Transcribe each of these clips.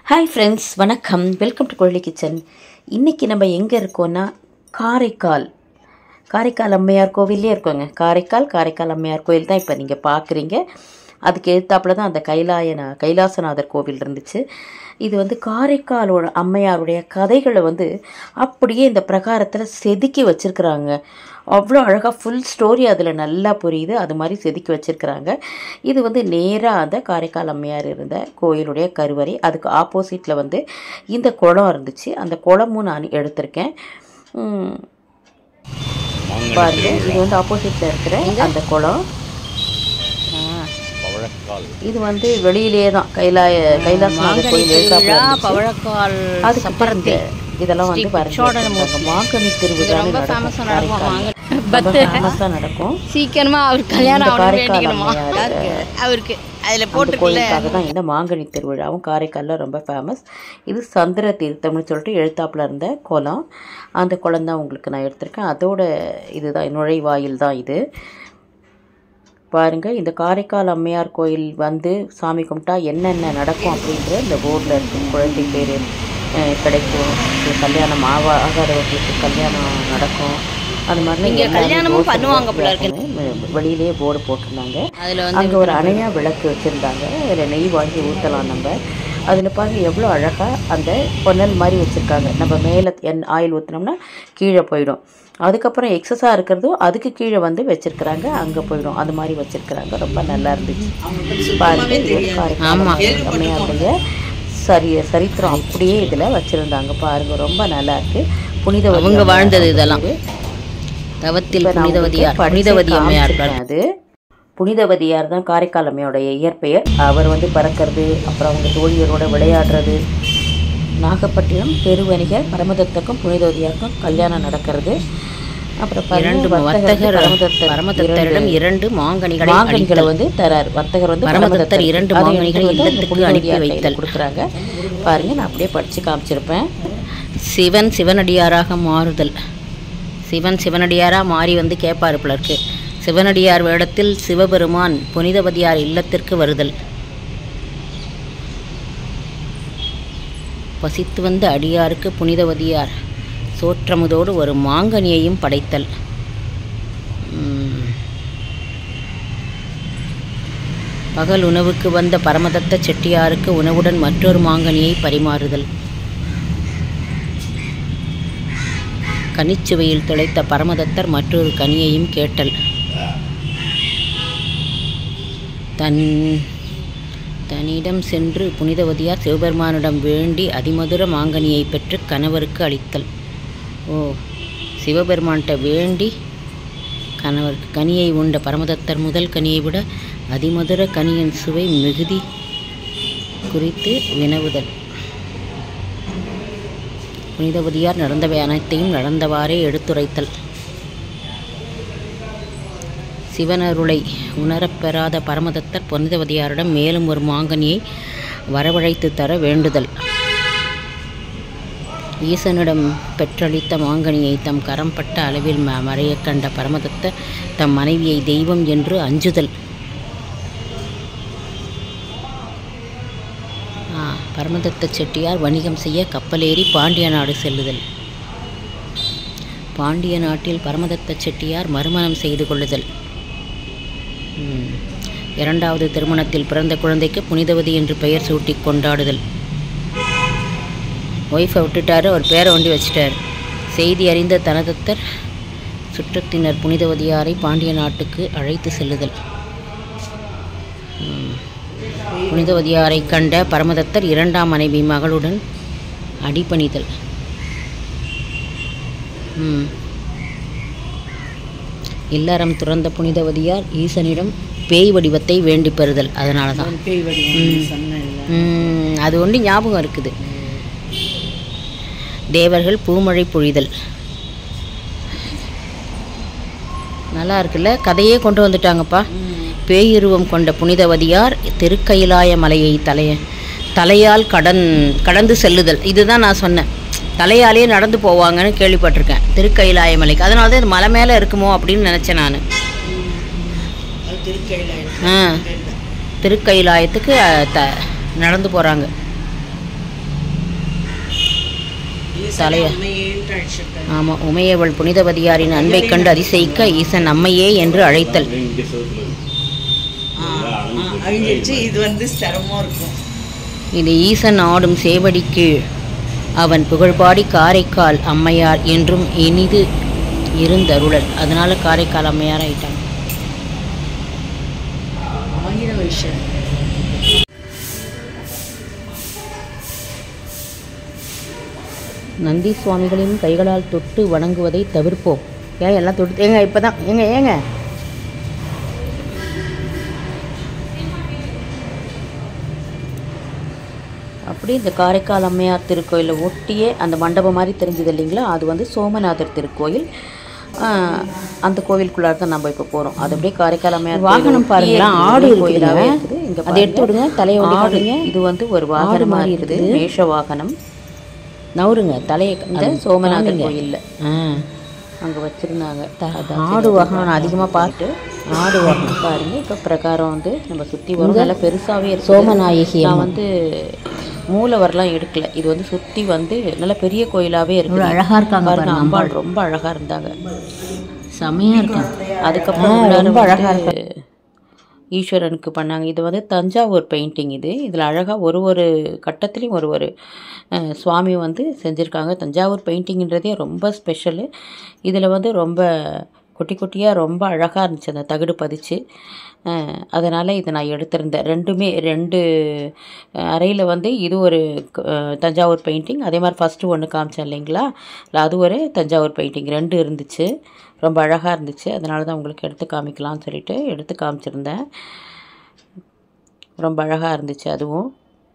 Hi friends வணக்கம் welcome to கொள்ளி kitchen இன்றைக்கி நம்ம எங்கே இருக்கோன்னா காரைக்கால் காரைக்கால் அம்மையார் கோவிலே இருக்கோங்க காரைக்கால் காரைக்கால் அம்மையார் கோவில் தான் இப்போ நீங்கள் பார்க்குறீங்க அதுக்கு எதிர்த்தாப்புல தான் அந்த கைலாயன கைலாசநாதர் கோவில் இருந்துச்சு இது வந்து காரைக்காலோட அம்மையாருடைய கதைகளை வந்து அப்படியே இந்த பிரகாரத்தில் செதுக்கி வச்சுருக்குறாங்க அவ்வளோ அழகாக ஃபுல் ஸ்டோரி அதில் நல்லா புரியுது அது மாதிரி செதுக்கி வச்சுருக்குறாங்க இது வந்து நேராக அந்த காரைக்கால் அம்மையார் இருந்த கோயிலுடைய கருவறை அதுக்கு ஆப்போசிட்டில் வந்து இந்த குளம் இருந்துச்சு அந்த குளமும் நான் எடுத்திருக்கேன் உம், பாருங்க இது வந்து ஆப்போசிட்டில் இருக்கிற அந்த குளம் பவழக்கால் இது வந்து வெளியிலேயே தான் கைலாய கைலாசநாதர் கோயில் எழுத்தாப்புல இருந்துச்சு. பவழக்கால் அதுக்கப்புறம் இந்த இதெல்லாம் வந்து பாருங்க மாங்கனி திருவிழா ரொம்ப ஃபேமஸாக நடக்கும் வாங்க ரொம்ப ஃபேமஸாக நடக்கும் சீக்கிரமா அவர் கல்யாணம் இந்த ஆகணும் காரைக்கால் வேண்டிக்கணுமா அம்மையார் அவருக்கு அதுல அந்த போட்டுருக்குல்ல கோயிலுக்காக தான் இந்த மாங்கனி திருவிழாவும் காரைக்காலில் ரொம்ப ஃபேமஸ் இது சந்திர தீர்த்தம்னு சொல்லிட்டு எழுத்தாப்புல இருந்த குளம் அந்த குளம் தான் உங்களுக்கு நான் எடுத்திருக்கேன் அதோட இதுதான் நுழைவாயில் தான் இது பாருங்க இந்த காரைக்கால் அம்மையார் கோயில் வந்து சாமி கும்பிட்டா என்னென்ன நடக்கும் அப்படின்ற இந்த போர்டில் இருக்கு குழந்தை பேர் கிடைக்கும் இது கல்யாணம் ஆவா ஆகாதவர்களுக்கு கல்யாணம் நடக்கும் அது மாதிரி இங்க கல்யாணமும் பண்ணுவாங்க போல வெளியிலேயே போர்டு போட்டிருந்தாங்க அதுல வந்து அங்கே ஒரு அணையா விளக்கு வச்சுருந்தாங்க அதில் நெய் வாங்கி ஊற்றலாம் நம்ம அதில் பாருங்க எவ்வளோ அழகாக அந்த பொன்னல் மாதிரி வச்சுருக்காங்க நம்ம மேலே எண் ஆயில் ஊற்றினோம்னா கீழே போயிடும் அதுக்கப்புறம் எக்ஸஸாக இருக்கிறதும் அதுக்கு கீழே வந்து வச்சுருக்குறாங்க அங்கே போயிடும் அது மாதிரி வச்சுருக்குறாங்க ரொம்ப நல்லா இருந்துச்சு பாருங்க இது ஒரு காரைக்கால் அம்மையாருடைய சரி சரித்திரம் அப்படியே இதில் வச்சுருந்தாங்க பாருங்க ரொம்ப நல்லா இருக்கு புனித அவங்க வாழ்ந்தது இதெல்லாம் தவத்தில் இப்ப நான் புனிதவதியார் உங்களுக்கு புனிதவதி படிச்சே அம்மையார் காமிச்சிருக்கேன் அது புனிதவதியார் தான் காரைக்கால் அம்மையோடைய இயற்பெயர் அவர் வந்து பறக்கிறது அப்புறம் அவங்க தோழியரோட விளையாடுறது நாகப்பட்டினம் பெருவணிகர் பரமதத்தக்கும் புனிதவதியாருக்கும் கல்யாணம் நடக்கிறது அப்புறம் பாருங்க, இரண்டு வர்த்தகருக்கு வர்த்தகர் பரமதத்தர் பரமதத்தரிடம் இரண்டு இரண்டு மாங்கனிகளை மாங்கனிகளை வந்து தரார் வர்த்தகர் வந்து பரமதத்தர் பரமதத்தர் இரண்டு அதை மாங்கனிகளை எடுத்துட்டு வந்து அந்த இல்லத்துக்கு புனிதவதியார் அனுப்பி கையில வைத்தல். கொடுக்குறாங்க பாருங்க நான் அப்படியே படிச்சு காமிச்சிருப்பேன் சிவன் சிவனடியாராக மாறுதல் சிவன் சிவனடியாரா மாறி வந்து கேட்பாரு போல இருக்கு சிவனடியார் வேடத்தில் சிவபெருமான் புனிதவதியார் இல்லத்திற்கு வருதல் பசித்து வந்த அடியாருக்கு புனிதவதியார் சோற்றமுதோடு ஒரு மாங்கனியையும் படைத்தல் உம். பகல் உணவுக்கு வந்த பரமதத்த செட்டியாருக்கு உணவுடன் மற்றொரு மாங்கனியை பரிமாறுதல் கனிச்சுவையில் திளைத்த பரமதத்தர் மற்றொரு கனியையும் கேட்டல் தன் தன்னிடம் சென்று புனிதவதியார் சிவபெருமானிடம் வேண்டி அதிமதுர மாங்கனியை பெற்று கணவருக்கு அளித்தல் ஓ சிவபெருமான்கிட்ட வேண்டி கணவருக்கு கனியை உண்ட பரமதத்தர் முதல் கனியை விட அதிமதுர கனியின் சுவை மிகுதி குறித்து வினவுதல் புனிதவதியார் நடந்தவை அனைத்தையும் நடந்தவாறே எடுத்துரைத்தல் சிவனருளை உணரப்பெறாத பரமதத்தர் புனிதவதியாரிடம் மேலும் ஒரு மாங்கனியை வரவழைத்து தர வேண்டுதல் ஈசனிடம் பெற்றளித்த மாங்கனியை தம் கரம்பட்ட அளவில் ம மறையக் கண்ட பரமதத்தர் தம் மனைவியை தெய்வம் என்று அஞ்சுதல் ஆ, பரமதத்த செட்டியார் வணிகம் செய்ய கப்பலேறி பாண்டிய நாடு செல்லுதல் பாண்டிய நாட்டில் பரமதத்த செட்டியார் மறுமணம் செய்து கொள்ளுதல் ம். இரண்டாவது திருமணத்தில் பிறந்த குழந்தைக்கு புனிதவதி என்று பெயர் சூட்டி கொண்டாடுதல் ஒய்ஃபை விட்டுட்டாரு அவர் பேரை ஒண்டி வச்சிட்டார் செய்தி அறிந்த தனதத்தர் சுற்றத்தினர் புனிதவதியாரை பாண்டிய நாட்டுக்கு அழைத்து செல்லுதல் ம். புனிதவதியாரை கண்ட பரமதத்தர் இரண்டாம் மனைவி மகளுடன் அடிபணிதல் ம். இல்லறம் துறந்த புனிதவதியார் ஈசனிடம் பேய் வடிவத்தை வேண்டி பெறுதல் அதனால தான் ம், அது ஒன்று ஞாபகம் இருக்குது தேவர்கள் பூமழை பொழிதல் நல்லா இருக்குல்ல கதையே கொண்டு வந்துட்டாங்கப்பா பேயுருவம் கொண்ட புனிதவதியார் திருக்கயிலாய மலையை தலைய தலையால் கடன் கடந்து செல்லுதல் இதுதான் நான் சொன்னேன் தலையாலேயே நடந்து போவாங்கன்னு கேள்விப்பட்டிருக்கேன் திருக்கயிலாய மலைக்கு அதனால தான் இது மலை மேலே இருக்குமோ அப்படின்னு நினச்சேன் நான் ஆ திருக்கயிலாயத்துக்கு அஹ், த நடந்து போகிறாங்க தலைய ஆமாம் உமையவள் புனிதவதியாரின் அன்பை கண்டு அதிசயிக்க ஈசன் அம்மையே என்று அழைத்தல் அழிஞ்சிருச்சு இது வந்து சிரமம் இருக்கும் இது ஈசன் ஆடும் சேவடி கீழ் அவன் புகழ்பாடி காரைக்கால் அம்மையார் என்றும் இனிது இருந்தருளல் அதனால காரைக்கால் அம்மையார் ஆயிட்டாங்க ஆயிர வருஷம் நந்தி சுவாமிகளின் கைகளால் தொட்டு வணங்குவதை தவிர்ப்போம் ஏன் எல்லாம் தொட்டு ஏங்க இப்போ தான் ஏங்க ஏங்க அப்படி இந்த காரைக்கால் அம்மையார் திருக்கோயிலை ஒட்டியே அந்த மண்டபம் மாதிரி தெரிஞ்சது இல்லைங்களா அது வந்து சோமநாதர் திருக்கோயில் ஆஹ், அந்த கோவிலுக்குள்ளார தான் நம்ம இப்போ போகிறோம் அது அப்படியே காரைக்கால் அம்மையார் கோயில் வாகனம் ஒட்டியே பாருங்களேன், இருக்குது. ஆடு இருக்குதுங்க. கோயிலாவே இருக்குது இங்கே அதை எடுத்து விடுங்க, தலையை ஒண்டி ஆடு காட்டுங்க. இது வந்து ஒரு வாகனம் மாதிரி இருக்குது மேஷ வாகனம் நவருங்க தலையை இந்த சோமநாதர் காமிங்க. கோயிலில் ஆ அங்கே வச்சுருந்தாங்க ஆடு வாகனம் நான் அதிகமாக பார்த்து ஆடு வாகனம் பாருங்க இப்போ பிரகாரம் வந்து நம்ம சுற்றி வரும் நல்லா பெருசாகவே இருக்கு சோமநாயகி நான் வந்து மூலவர்லாம் எடுக்கல இது வந்து சுற்றி வந்து நல்ல பெரிய கோயிலாகவே இருக்கு அழகா இருக்காங்க பாருங்க அம்பாள் ரொம்ப அழகாக இருந்தாங்க செமையாக இருக்காங்க அதுக்கப்புறம் உள்ளார ரொம்ப அழகாக ஈஸ்வரனுக்கு பண்ணாங்க இது வந்து தஞ்சாவூர் பெயிண்டிங் இது இதில் அழகாக ஒரு ஒரு கட்டத்துலேயும் ஒரு ஒரு அஹ், சுவாமி வந்து செஞ்சுருக்காங்க தஞ்சாவூர் பெயிண்டிங்ன்றதே ரொம்ப ஸ்பெஷலு இதில் வந்து ரொம்ப குட்டி குட்டியாக ரொம்ப அழகாக இருந்துச்சு அந்த தகடு பதிச்சு அதனால் இதை நான் எடுத்திருந்தேன் ரெண்டுமே ரெண்டு அறையில் வந்து இது ஒரு அஹ், தஞ்சாவூர் பெயிண்டிங் அதே மாதிரி ஃபஸ்ட்டு ஒன்று காமிச்சேன் இல்லைங்களா இல்லை அது ஒரு தஞ்சாவூர் பெயிண்டிங் ரெண்டு இருந்துச்சு ரொம்ப அழகாக இருந்துச்சு அதனால தான் உங்களுக்கு எடுத்து காமிக்கலாம்னு சொல்லிட்டு எடுத்து காமிச்சிருந்தேன் ரொம்ப அழகாக இருந்துச்சு அதுவும்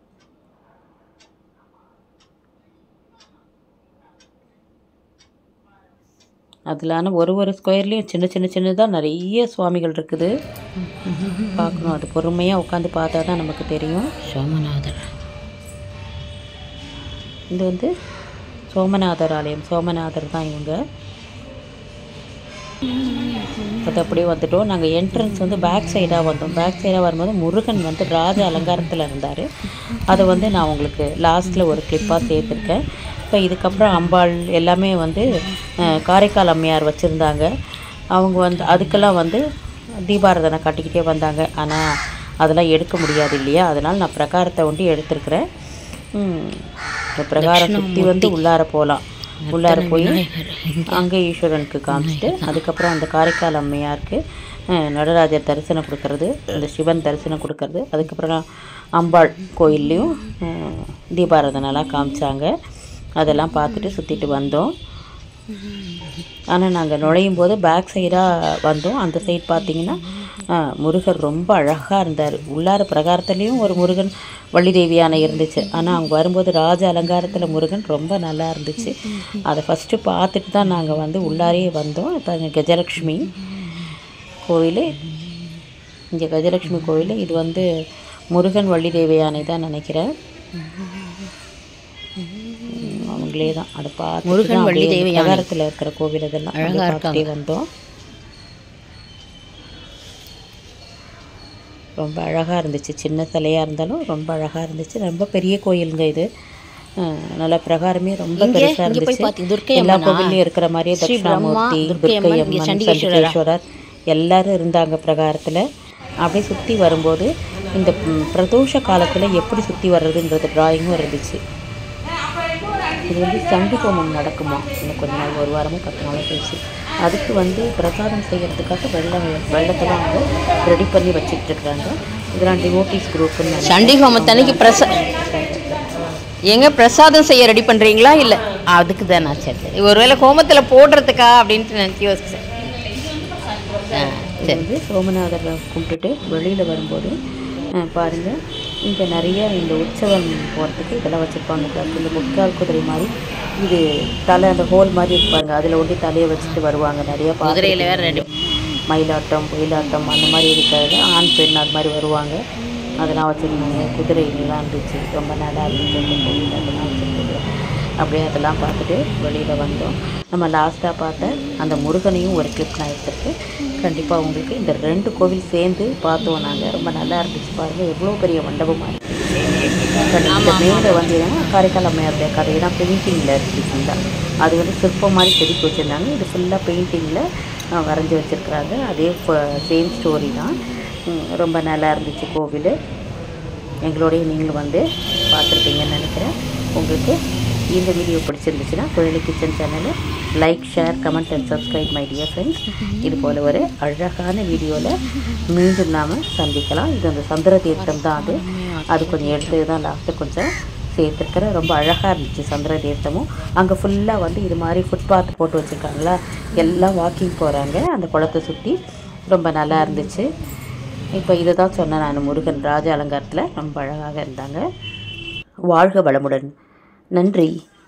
அதிலான ஒரு ஒரு ஸ்கொயர்லேயும் சின்ன சின்ன சின்னதாக நிறைய சுவாமிகள் இருக்குது பார்க்கணும் அது பொறுமையாக உட்காந்து பார்த்தா தான் நமக்கு தெரியும் சோமநாதர் இது வந்து சோமநாதர் ஆலயம் சோமநாதர் தான் இவங்க அது அப்படியே வந்துட்டோம் நாங்கள் என்ட்ரன்ஸ் வந்து பேக் சைடாக வந்தோம் பேக் சைடாக வரும்போது முருகன் வந்து ராஜ அலங்காரத்தில் இருந்தார் அதை வந்து நான் உங்களுக்கு லாஸ்ட்டில் ஒரு கிளிப்பாக சேர்த்துருக்கேன் இப்போ இதுக்கப்புறம் அம்பாள் எல்லாமே வந்து அஹ், காரைக்கால் அம்மையார் வச்சுருந்தாங்க அவங்க வந்து அதுக்கெல்லாம் வந்து தீபாரதனை காட்டிக்கிட்டே வந்தாங்க ஆனால் அதெல்லாம் எடுக்க முடியாது இல்லையா அதனால் நான் பிரகாரத்தை ஒண்டி எடுத்திருக்கிறேன் ம், இந்த பிரகாரம் சுற்றி வந்து உள்ளார போகலாம் உள்ளார போய் அங்கே ஈஸ்வரனுக்கு காமிச்சிட்டு அதுக்கப்புறம் அந்த காரைக்கால் அம்மையாருக்கு அஹ், நடராஜர் தரிசனம் கொடுக்கறது அந்த சிவன் தரிசனம் கொடுக்கறது அதுக்கப்புறம் அம்பாள் கோயில்லையும் அஹ், தீபாராதனைலாம் காமிச்சாங்க அதெல்லாம் பார்த்துட்டு சுற்றிட்டு வந்தோம் ஆனால் நாங்கள் நுழையும் போது பேக் சைடாக வந்தோம் அந்த சைடு பார்த்தீங்கன்னா ஆ, முருகர் ரொம்ப அழகாக இருந்தார் உள்ளார பிரகாரத்துலேயும் ஒரு முருகன் வள்ளி தேவி யானை இருந்துச்சு ஆனால் அவங்க வரும்போது ராஜ அலங்காரத்தில் முருகன் ரொம்ப நல்லா இருந்துச்சு அதை ஃபஸ்ட்டு பார்த்துட்டு தான் நாங்கள் வந்து உள்ளாரே வந்தோம் இப்போ அங்கே கஜலக்ஷ்மி கோவில் இங்கே கஜலக்ஷ்மி கோவில் இது வந்து முருகன் வள்ளி தேவி யானை தான் நினைக்கிறேன் ம், அவங்களே தான் அதை பார்த்து முருகன் வள்ளி தேவி யானை. பிரகாரத்தில் இருக்கிற கோவில் இதெல்லாம் அழகா அப்படியே இருக்காங்க. பார்த்துட்டே வந்தோம் ரொம்ப அழகாக இருந்துச்சு சின்ன சிலையாக இருந்தாலும் ரொம்ப அழகாக இருந்துச்சு ரொம்ப பெரிய கோயிலுங்க இது அஹ், நல்ல பிரகாரமே ரொம்ப இங்க- பெருசாக இங்க போய் இருந்துச்சு பாத்தீங்க, துர்க்கை எல்லா அம்மனா? கோவில்லையும் இருக்கிற மாதிரியே ஸ்ரீ பிரம்மா, தட்சிணாமூர்த்தி துர்க்கை துர்க்கை அம்மன், இங்க அம்மன் சண்டிகேஸ்வரரா? சண்டிகேஸ்வரர் எல்லாரும் இருந்தாங்க பிரகாரத்தில் அப்படியே சுற்றி வரும்போது இந்த ம், பிரதோஷ காலத்தில் எப்படி சுற்றி வர்றதுன்றது டிராயிங்கும் இருந்துச்சு இது வந்து சண்டி ஹோமம் நடக்குமா இன்னும் கொஞ்ச நாள் ஒரு வாரமோ பத்து நாளோ கழிச்சு அதுக்கு வந்து பிரசாதம் செய்யறதுக்காக வெள்ளம் வெள்ளத்தெல்லாம் வந்து ரெடி பண்ணி வச்சுட்டு இருக்கிறாங்க இதெல்லாம் டிவோட்டிஸ் குரூப்னு சண்டி ஹோமத்தன்னைக்கு பிரசா எங்க பிரசாதம் செய்ய ரெடி பண்றீங்களா இல்ல அதுக்கு தான் நான் சரி சரி. ஒருவேளை ஹோமத்துல போடுறதுக்கா அப்படின்ட்டு நினச்சி யோசிச்சேன் ஆ, இது சரி வந்து சோமநாதரை கும்பிட்டுட்டு வெளியில் வரும்போது அஹ், பாருங்க இங்கே நிறைய இந்த உற்சவம் போகிறதுக்கு இதெல்லாம் வச்சுருப்பாங்க பாருங்க. இந்த முக்கால் குதிரை மாதிரி இது தலை அந்த ஹோல் மாதிரி இருப்பாங்க அதில் ஒண்டி தலையை வச்சுட்டு வருவாங்க நிறைய குதிரையில வேற ரெடி மயிலாட்டம் ஒயிலாட்டம் அந்த மாதிரி இருக்கிறது ஆண் பெண் அது மாதிரி வருவாங்க அதெல்லாம் வச்சுருந்தாங்க குதிரைகள்லாம் இருந்துச்சு ரொம்ப நல்லா இருந்துச்சு அந்த கோவில் அதெல்லாம் வச்சுருக்காங்க அப்படியே அதெல்லாம் பார்த்துட்டு வெளியில் வந்தோம் நம்ம லாஸ்ட்டாக பார்த்த அந்த முருகனையும் ஒரு கிளிப் நான் எடுத்திருக்கேன் கண்டிப்பாக உங்களுக்கு இந்த ரெண்டு கோவில் சேர்ந்து பார்த்தோம் நாங்கள் ரொம்ப நல்லா இருந்துச்சு பாருங்கள் எவ்வளோ பெரிய மண்டபமாக இருக்குது கண்டிப்பாக மேலே வந்து என்னன்னா காரைக்கால் அம்மையாருடைய கதை தான் பெயிண்டிங்கில் இருக்குது ஃபுல்லாக அது வந்து சிற்பம் மாதிரி செதுக்கி வச்சுருந்தாங்க இது ஃபுல்லாக பெயிண்டிங்கில் வரைஞ்சி வச்சுருக்குறாங்க அதே சேம் ஸ்டோரி தான் உம், ரொம்ப நல்லா இருந்துச்சு கோவில் எங்களோடய நீங்களும் வந்து பார்த்துருப்பீங்கன்னு நினைக்கிறேன் உங்களுக்கு இந்த வீடியோ பிடிச்சிருந்துச்சுன்னா குழலி கிச்சன் சேனலை like share comment and subscribe my dear friends இது போல் ஒரு அழகான வீடியோவில் மீண்டும் நாம் சந்திக்கலாம் இது அந்த சந்திர தீர்த்தம் தான் அது அது கொஞ்சம் எடுத்து தான் லாஸ்ட்டு கொஞ்சம் சேர்த்துருக்கிறேன் ரொம்ப அழகாக இருந்துச்சு சந்திர தீர்த்தமும் அங்கே ஃபுல்லாக வந்து இது மாதிரி ஃபுட்பாத் போட்டு வச்சுருக்காங்களா எல்லாம் வாக்கிங் போகிறாங்க அந்த குளத்தை சுற்றி ரொம்ப நல்லா இருந்துச்சு இப்போ இதை தான் சொன்னேன் நான் முருகன் ராஜ அலங்காரத்தில் ரொம்ப அழகாக இருந்தாங்க வாழ்க வளமுடன் நன்றி